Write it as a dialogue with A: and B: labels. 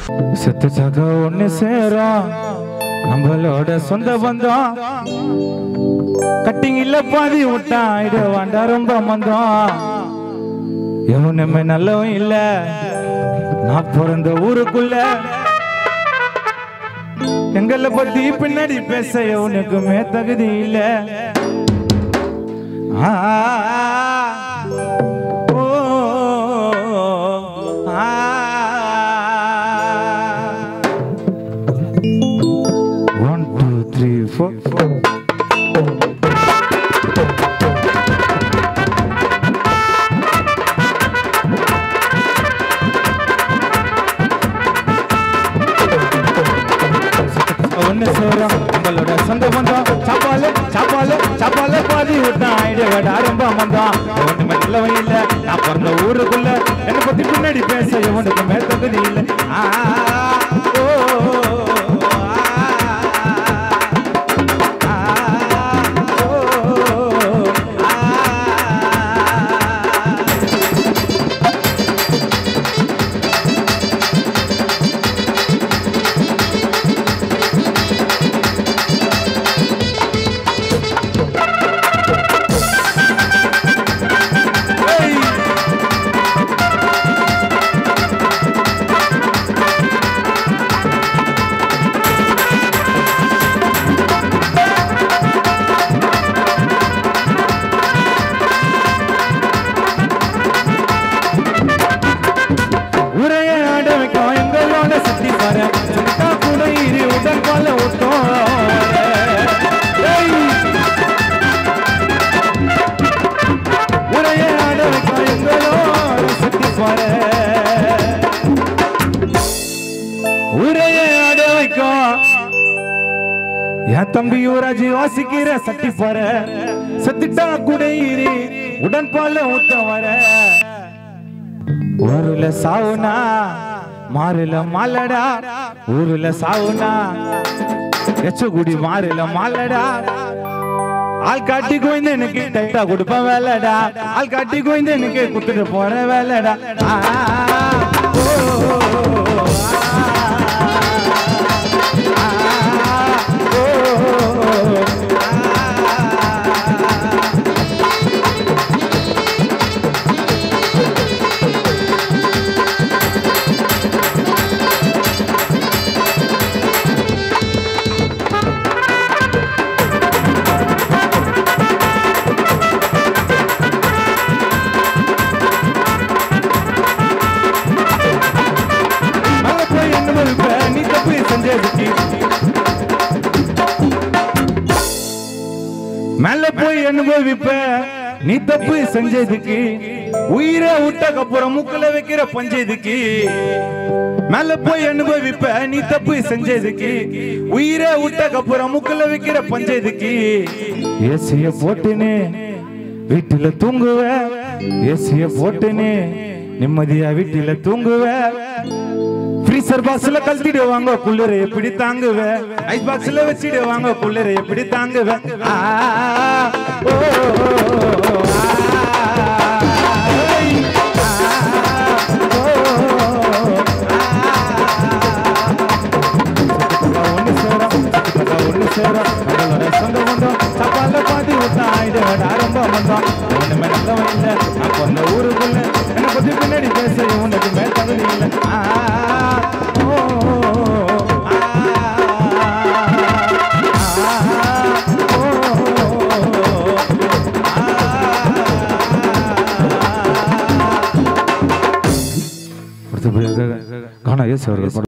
A: செத்து சக ஒண்ணு சேரும் நம்மளோட சொந்த பந்தம் கட்டிங் இல்ல பாதி விட்டா இது வாண்டா ரொம்ப மந்தம் எவனுமே நல்லவன் இல்ல நான் பிறந்த ஊருக்குள்ள எங்களை பத்தி பின்னாடி பேச எவனுக்குமே தகுதி இல்ல ஆ, ஓ, ஆ. One, two, three, four. ஒண்ணு சேரும் உங்களோட சொந்த பந்தம் சாப்பாலு சாப்பாலு சாப்பாலு பாதி விட்டான் ஐடியா ரொம்ப மந்தம் ஒண்ணுமே நல்லவன் இல்ல நான் பிறந்த ஊருக்குள்ள என்னை பத்தி பின்னாடி பேச எவனுக்கு மேத்தகுதி இல்ல ஆ, ஓ, ஆ, ஆ, ஓ, ஆ. Hey! உரைய ஆட வைக்கும் எங்களோட சுத்தி பாரு சுத்தா கூட இரு உடல் போல ஊட்டும் ஏய்! உரைய ஆட வைக்கும் எங்களோட சுத்தி பாரு உரைய ஆட வைக்கும் என் தம்பி யுவராஜ் வாசிக்கிற சட்டி பாரு செத்துட்டா கூட இரு உடன் போல ஊத்த வர ஊருல சாவுனா மாறுல மாலடா ஊருல சாவுனா எச்சகுடி மாறுல மாலடா ஆள் காட்டி கோய்ந்து எனக்கு டைட்டா கொடுப்பேன் வேலைடா ஆள் காட்டி கோய்ந்து எனக்கு குத்துட்டு போற வேலைடா ஆ, ஓ, ஆ, ஆ, ஓ, ஆ. மேல போய் அனுபவிப்ப நீ தப்பு செஞ்சதுக்கு மேல போய் அனுபவிப்ப நீ தப்பு செஞ்சதுக்கு உயிரை விட்டக்கப்புறம் மூக்குல வைக்கிற பஞ்சதுக்கு மேல போய் அனுபவிப்ப நீ தப்பு செஞ்சதுக்கு உயிரை விட்டக்கப்புறம் மூக்குல வைக்கிற பஞ்சதுக்கு ஏசிய போட்டுன்னு வீட்டுல தூங்குவ ஏசிய போட்டுன்னு நிம்மதியா வீட்டுல தூங்குவ ஃப்ரீசர் பாக்ஸ்ல கழட்டிடுவாங்க குளிர எப்படி தாங்குவ ஐஸ் பாக்ஸ்ல வச்சிடுவாங்க குளிர எப்படி தாங்குவ ஆ, ஓ, ஆ, ஐ, ஆ, ஓ, ஆ. ஒண்ணு சேரும், சுத்திப்பட்டா ஒண்ணு சேரும். நம்மளோட சொந்த பந்தம், சப்பால பாதி விட்டா ஆயிடுவாடா ரொம்ப மந்தம். ஒண்ணுமே நல்லவன் இல்ல, நான் பிறந்த ஊருக்குள்ள, என்னை பத்தி பின்னாடி பேச உனக்கு மேல் தகுதி இல்ல. ஆ, ஓ, ஆ, ஆ, ஓ, ஆ. அடுத்தபடியாக கானா இயேசு அவர்கள்